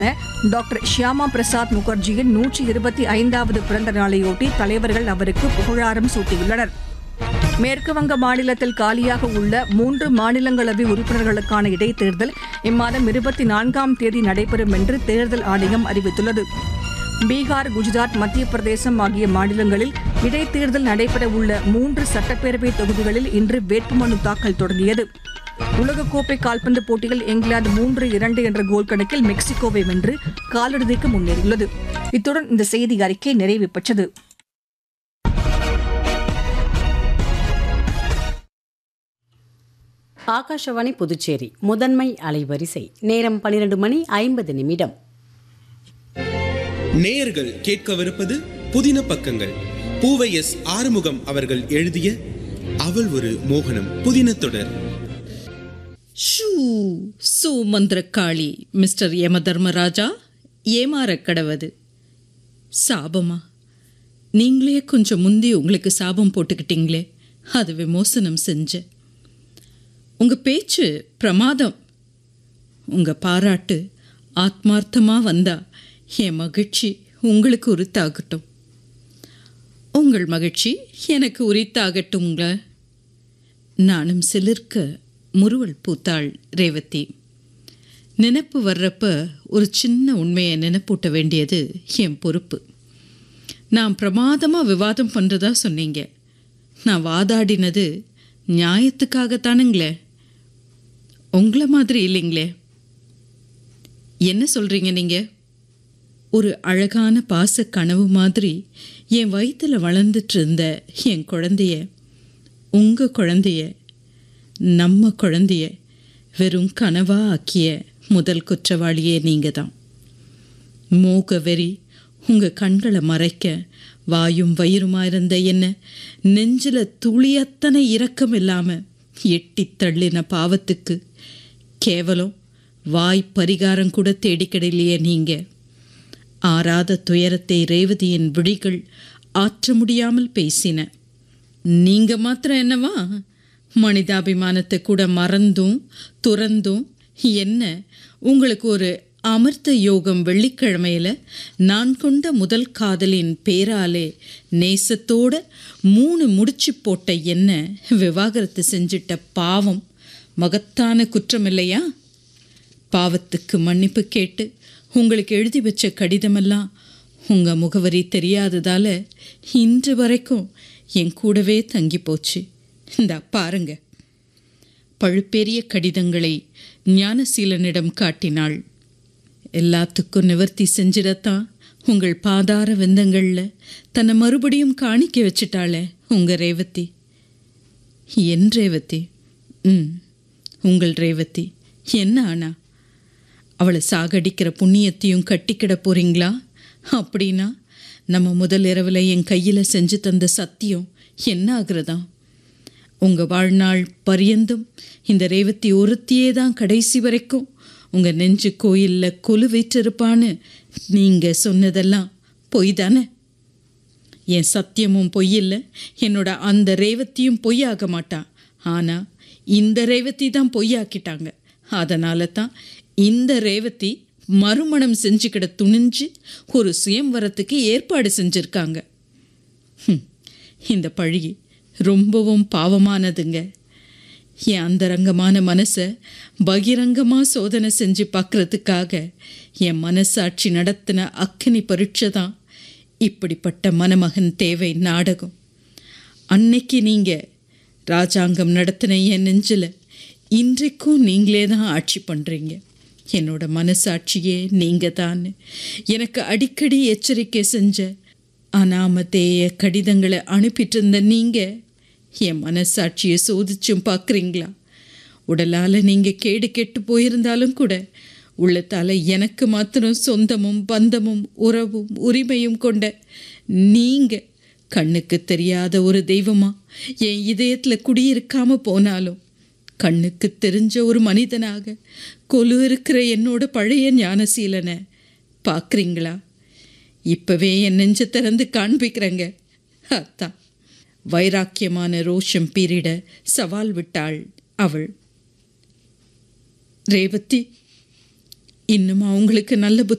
doctor Shyama Prasad முகர்ஜியின் நூற்றி இருபத்தி ஐந்தாவது பிறந்த நாளையொட்டி தலைவர்கள் அவருக்கு புகழாரம் சூட்டியுள்ளனர் மேற்கு வங்க மாநிலத்தில் காலியாக உள்ள மூன்று மாநிலங்களவை உறுப்பினர்களுக்கான இடைத்தேர்தல் இம்மாதம் இருபத்தி நான்காம் தேதி நடைபெறும் என்று தேர்தல் ஆணையம் அறிவித்துள்ளது பீகார் குஜராத் மத்திய பிரதேசம் ஆகிய மாநிலங்களில் இடைத்தேர்தல் நடைபெற உள்ள மூன்று சட்டப்பேரவை தொகுதிகளில் இன்று வேட்புமனு தாக்கல் தொடங்கியது உலகக்கோப்பை கால்பந்து போட்டியில் இங்கிலாந்து மூன்று இரண்டு என்ற கோல் கணக்கில் மெக்சிகோவை வென்று காலிறுதிக்கு முன்னேறியுள்ளது இத்துடன் இந்த செய்தி அறிக்கை நிறைவு பெற்றது ஆகாஷவாணி புதுச்சேரி முதன்மை அலைவரிசை நேரம் பன்னிரண்டு மணி ஐம்பது நிமிடம் நேயர்கள் கேட்கவிருப்பது புதின பக்கங்கள் பூவை எஸ் ஆறுமுகம் அவர்கள் எழுதிய அவள் ஒரு மோகனம் புதின தொடர் ஷூ சூமந்திரக்காளி மிஸ்டர் யமதர்மராஜா ஏமாறக் கடவது சாபமா நீங்களே கொஞ்சம் முந்தி உங்களுக்கு சாபம் போட்டுக்கிட்டீங்களே அது விமோசனம் செஞ்ச உங்க பேச்சு பிரமாதம் உங்க பாராட்டு ஆத்மார்த்தமா வந்தா என் மகிழ்ச்சி உங்களுக்கு உரித்தாகட்டும் உங்கள் மகிழ்ச்சி எனக்கு உரித்தாகட்டும்ங்க நானும் சிலிர்க்க முறுவல் பூத்தாள் ரேவதி நினப்பு வர்றப்ப ஒரு சின்ன உண்மையை நினைப்பூட்ட வேண்டியது என் பொறுப்பு நான் பிரமாதமாக விவாதம் பண்ணுறதா சொன்னீங்க நான் வாதாடினது நியாயத்துக்காகத்தானுங்களே உங்களை மாதிரி இல்லைங்களே என்ன சொல்கிறீங்க நீங்கள் ஒரு அழகான பாச கனவு மாதிரி என் வயித்துல வளர்ந்துட்டு இருந்த என் குழந்தைய உங்கள் குழந்தைய நம்ம குழந்தைய வெறும் கனவா ஆக்கிய முதல் குற்றவாளியே நீங்கள் தான் மோக வெறி உங்கள் கண்களை மறைக்க வாயும் வயிறுமா இருந்த என்ன நெஞ்சில் துளியத்தனை இரக்கம் இல்லாமல் எட்டி தள்ளின பாவத்துக்கு கேவலம் வாய் பரிகாரம் கூட தேடிக்கிடலையே நீங்கள் ஆறாத துயரத்தை ரேவதியின் விழிகள் ஆற்ற முடியாமல் பேசின நீங்க மாத்திரம் என்னவா மனிதாபிமானத்தை கூட மறந்தும் துறந்தும் என்ன உங்களுக்கு ஒரு அமிர்த யோகம் வெள்ளிக்கிழமையில நான் கொண்ட முதல் காதலின் பேராலே நேசத்தோட மூணு முடிச்சு போட்ட என்ன விவாகரத்து செஞ்சிட்ட பாவம் மகத்தான குற்றம் இல்லையா பாவத்துக்கு மன்னிப்பு கேட்டு உங்களுக்கு எழுதி வச்ச கடிதமெல்லாம் உங்கள் முகவரி தெரியாததால இன்று வரைக்கும் என் கூடவே தங்கி போச்சு இந்தா பாருங்க பழுப்பேறிய கடிதங்களை ஞானசீலனிடம் காட்டினாள் எல்லாத்துக்கும் நிவர்த்தி செஞ்சிடத்தான் உங்கள் பாதார வெந்தங்களில் தன்னை மறுபடியும் காணிக்க வச்சிட்டாளே உங்கள் ரேவதி என் ரேவதி ம் உங்கள் ரேவதி என்ன ஆனா அவளை சாகடிக்கிற புண்ணியத்தையும் கட்டிக்கிட போறீங்களா அப்படின்னா நம்ம முதல் இரவில் என் கையில் செஞ்சு தந்த சத்தியம் என்ன ஆகுறதா உங்கள் வாழ்நாள் பரியந்தும் இந்த ரேவதி ஒருத்தியே தான் கடைசி வரைக்கும் உங்கள் நெஞ்சு கோயிலில் கொலு வீற்றிருப்பான்னு நீங்கள் சொன்னதெல்லாம் பொய் தானே என் சத்தியமும் பொய்யில்லை என்னோட அந்த ரேவதியும் பொய்யாக மாட்டா ஆனால் இந்த ரேவதி தான் பொய்யாக்கிட்டாங்க அதனால தான் இந்த ரேவதி மறுமணம் செஞ்சுக்கிட துணிஞ்சு ஒரு சுயம்வரத்துக்கு ஏற்பாடு செஞ்சுருக்காங்க ஹம், இந்த பழி ரொம்பவும் பாவமானதுங்க என் அந்தரங்கமான மனசை பகிரங்கமாக சோதனை செஞ்சு பார்க்கறதுக்காக என் மனசாட்சி நடத்தின அக்கினி பரீட்சை தான் இப்படிப்பட்ட மணமகன் தேவை நாடகம் அன்னைக்கு நீங்கள் ராஜாங்கம் நடத்தின என் நெஞ்சில் இன்றைக்கும் நீங்களே தான் ஆட்சி பண்ணுறீங்க என்னோட மனசாட்சியே நீங்கள் தான் எனக்கு அடிக்கடி எச்சரிக்கை செஞ்ச அனாமதேய கடிதங்களை அனுப்பிட்டு இருந்த நீங்கள் என் மனசாட்சியை சோதிச்சும் பார்க்குறீங்களா உடலால் நீங்கள் கேடு கெட்டு போயிருந்தாலும் கூட உள்ளத்தால் எனக்கு மாத்திரம் சொந்தமும் பந்தமும் உறவும் உரிமையும் கொண்ட நீங்கள் கண்ணுக்கு தெரியாத ஒரு தெய்வமா என் இதயத்தில் குடியிருக்காம போனாலும் கண்ணுக்கு தெரிஞ்ச ஒரு மனிதனாக கொலு இருக்கிற என்னோட பழைய ஞானசீலனை பார்க்குறீங்களா இப்பவே என் நெஞ்ச திறந்து காண்பிக்கிறேங்க அத்தான் வைராக்கியமான ரோஷம் பீரிட சவால் விட்டாள் அவள் ரேவதி இன்னும் அவங்களுக்கு நல்ல புத்தி